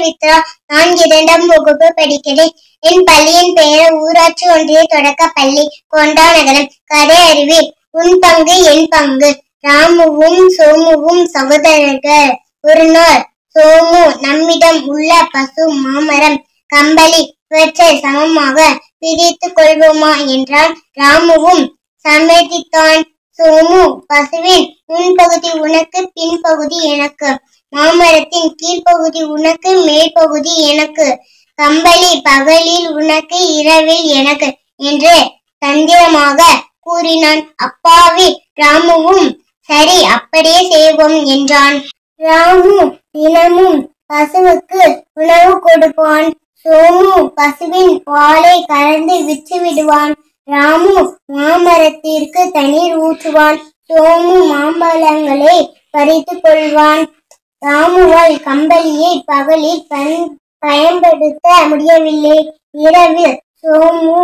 சங்கமித்ரா நான் இரண்டாம் வகுப்பு படிக்கிறேன் என் பள்ளியின் பெயர் ஊராட்சி ஒன்றிய தொடக்க பள்ளி கொண்டா நகரம் கதை அறிவி உன் பங்கு என் பங்கு ராமுவும் சோமுவும் சகோதரர்கள் ஒரு நாள் சோமு நம்மிடம் உள்ள பசு மாமரம் கம்பளி இவற்றை சமமாக பிரித்துக் கொள்வோமா என்றான் ராமுவும் சம்மதித்தான் சோமு பசுவின் முன்பகுதி உனக்கு பின்பகுதி எனக்கு மாமரத்தின் கீழ்ப்பகுதி உனக்கு மேற்பகுதி எனக்கு கம்பளி பகலில் உனக்கு இரவில் எனக்கு என்று தந்திரமாக கூறினான் அப்பாவி ராமுவும் சரி அப்படியே செய்வோம் என்றான் ராமு தினமும் பசுவுக்கு உணவு கொடுப்பான் சோமு பசுவின் பாலை கறந்து விற்று விடுவான் ராமு மாமரத்திற்கு தண்ணீர் ஊற்றுவான் சோமு மாம்பழங்களை பறித்துக் கொள்வான் ராமுவால் கம்பளியை பகலில் பன்- பயன்படுத்த முடியவில்லை இரவில் சோமு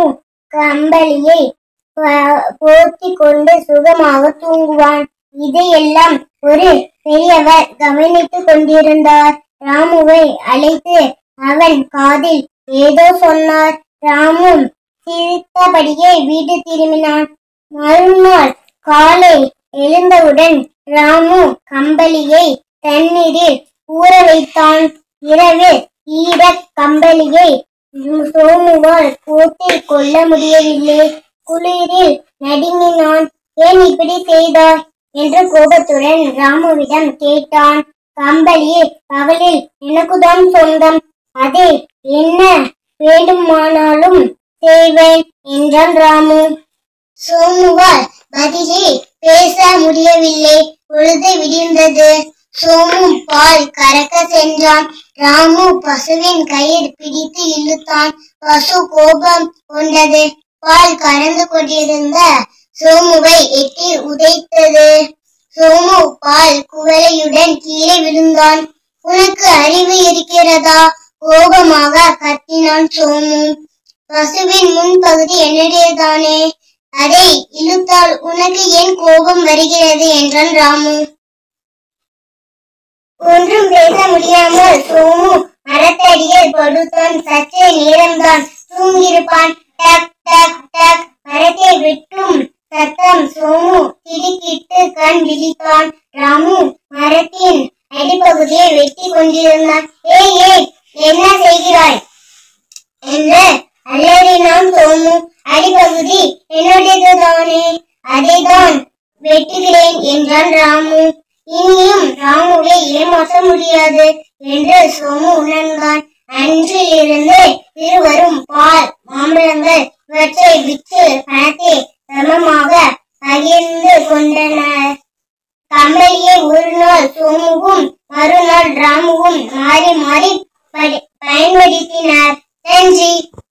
கம்பளியை ப- போர்த்திக் கொண்டு சுகமாக தூங்குவான் இதையெல்லாம் ஒரு பெரியவர் கவனித்துக் கொண்டிருந்தார் ராமுவை அழைத்து அவன் காதில் ஏதோ சொன்னார் ராமு சிரித்தபடியே வீடு திரும்பினான் மறுநாள் காலை எழுந்தவுடன் ராமு கம்பளியை தண்ணீரில் ஊற வைத்தான் இரவு ஈரக் கம்பளியை சோமுவால் போத்திக் கொள்ள முடியவில்லை குளிரில் நடுங்கினான் ஏன் இப்படி செய்தாய் என்று கோபத்துடன் ராமுவிடம் கேட்டான் கம்பளியே பகலில் எனக்குதான் சொந்தம் அதை என்ன வேண்டுமானாலும் செய்வேன் என்றான் ராமு சோமுவால் பதிலே பேச முடியவில்லை பொழுது விடிந்தது சோமு பால் கறக்க சென்றான் ராமு பசுவின் கயிறு பிடித்து இழுத்தான் பசு கோபம் கொண்டது பால் கறந்து கொண்டிருந்த சோமுவை எட்டி உதைத்தது சோமு பால் குவளையுடன் கீழே விழுந்தான் உனக்கு அறிவு இருக்கிறதா கோபமாக கத்தினான் சோமு பசுவின் முன்பகுதி என்னுடையதானே அதை இழுத்தால் உனக்கு ஏன் கோபம் வருகிறது என்றான் ராமு ஒன்றும் பேச முடியாமல் சோமு மரத்தடியில் படுத்தான் சற்றே நேரம்தான் தூங்கியிருப்பான் டக் டக் டக் மரத்தை வெட்டும் சத்தம் சோமு திடுக்கிட்டு கண் விழித்தான் ராமு மரத்தின் அடிப்பகுதியை வெட்டி கொண்டிருந்தான் ஏய் ஏய் என்ன செய்கிறாய் என்று அலறினான் சோமு அடிப்பகுதி என்னுடையதுதானே அதைதான் வெட்டுகிறேன் என்றான் ராமு இனியும் ராமுவை ஏமாற்ற முடியாது என்று சோமு உணர்ந்தான் அன்றிலிருந்து இருவரும் பால் மாம்பழங்கள் இவற்றை விற்று பணத்தை சமமாக பகிர்ந்து கொண்டனர் கம்பளியை ஒரு நாள் சோமுவும் மறுநாள் ராமுவும் மாறி மாறி படி- பயன்படுத்தினர் நன்றி